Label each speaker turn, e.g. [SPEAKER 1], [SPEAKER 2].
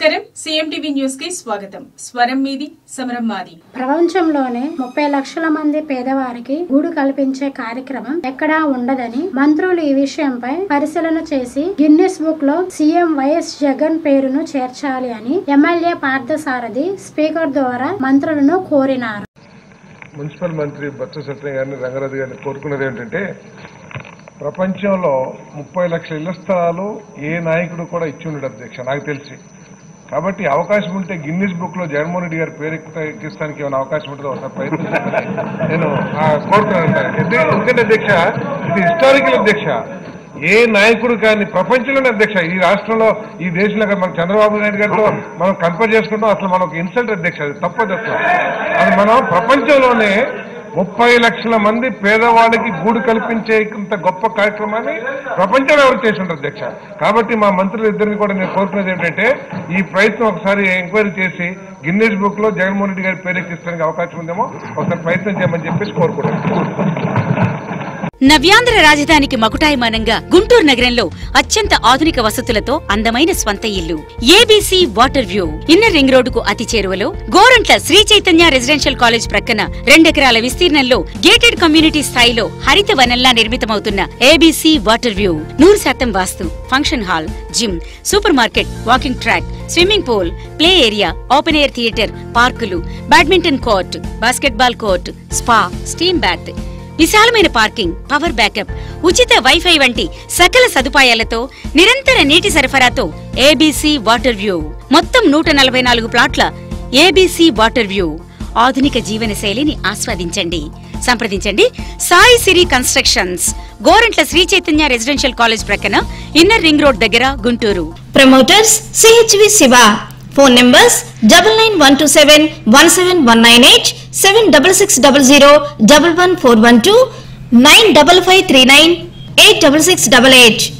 [SPEAKER 1] నమస్కారం CMTV news కి స్వాగతం స్వరం మీది సమరం మాది
[SPEAKER 2] ప్రపంచంలోనే ముప్పై లక్షల మంది పేదవారికి గూడు కల్పించే కార్యక్రమం ఎక్కడా ఉండదని మంత్రులు ఈ విషయంపై పరిశీలన చేసి గిన్నిస్ బుక్ లో సీఎం వైఎస్ జగన్ పేరును చేర్చాలి అని ఎమ్మెల్యే పార్థసారథి స్పీకర్ ద్వారా మంత్రులను కోరినారు
[SPEAKER 3] మున్సిపల్ మంత్రి బొత్స సత్యనారాయణ గారిని రంగరాజు గారిని కోరుకున్నది ఏంటంటే ప్రపంచంలో ముప్పై లక్షల ఇళ్ల స్థలాలు ఏ నాయకుడు కూడా ఇచ్చి ఉండడు అధ్యక్ష నాకు తెలిసి కాబట్టి అవకాశం ఉంటే గిన్నిస్ బుక్ లో జగన్మోహన్ రెడ్డి గారి పేరు ఎక్కు- ఎక్కిస్తానికి ఏమైనా అవకాశం ఉంటుందో ఒకసారి ప్రయత్నించాలని నేను ఆ, కోరుతున్నాను ఎందుకంటే ఎందుకంటే అధ్యక్ష ఇది హిస్టారికల్ అధ్యక్ష ఏ నాయకుడు కానీ ప్రపంచంలోనే అధ్యక్ష ఈ రాష్ట్రంలో ఈ దేశంలో కానీ మనం చంద్రబాబు నాయుడు గారితో మనం కంపేర్ చేసుకుంటాం అసలు మనకు ఇన్సల్ట్ అధ్యక్ష అది తప్పదు అసలు అది మనం ప్రపంచంలోనే ముప్పై లక్షల మంది పేదవాళ్ళకి గూడు కల్పించే ఇంత గొప్ప కార్యక్రమాన్ని ప్రపంచంలో ఎవరు చేసి ఉంటారు అధ్యక్ష కాబట్టి మా మంత్రులు ఇద్దరిని కూడా నేను కోరుకునేది ఏంటంటే ఈ ప్రయత్నం ఒకసారి ఎంక్వైరీ చేసి గిన్నెస్ బుక్ లో జగన్మోహన్ రెడ్డి గారి పేరు ఎక్కిస్తానికి అవకాశం ఉందేమో ఒకసారి ప్రయత్నం చేయమని చెప్పేసి కోరుకుంటున్నాను
[SPEAKER 4] నవ్యాంధ్ర రాజధానికి మకుటాయమానంగా గుంటూరు నగరంలో అత్యంత ఆధునిక వసతులతో అందమైన స్వంత ఇల్లు ABC water view inner ring రోడ్డుకు అతి చేరువలో గోరంట్ల శ్రీ చైతన్య రెసిడెన్షియల్ కాలేజ్ ప్రక్కన రెండెకరాల విస్తీర్ణంలో గేటెడ్ కమ్యూనిటీ స్థాయిలో హరిత వనంలా నిర్మితమవుతున్న ఏబీసీ వాటర్ వ్యూ నూరు శాతం vastu function hall gym super market walking track swimming pool play area open air theatre పార్కులు badminton court basketball court spa steam bath విశాలమైన పార్కింగ్ పవర్ బ్యాకప్ ఉచిత వైఫై వంటి సకల సదుపాయాలతో నిరంతర నీటి సరఫరాతో ఏబీసీ వాటర్ వ్యూ మొత్తం నూట నలభై నాలుగు ప్లాట్ల ఏబీసీ వాటర్ వ్యూ ఆధునిక జీవన శైలిని ఆస్వాదించండి సంప్రదించండి Sai Siri constructions Gorantla Sri Chaitanya residential college ప్రక్కన ఇన్నర్ రింగ్ రోడ్ దగ్గర Guntur
[SPEAKER 5] promoters C H V Shiva phone numbers double nine one two seven one seven one nine eight seven double six double zero double one four one two nine double five three nine eight double six double eight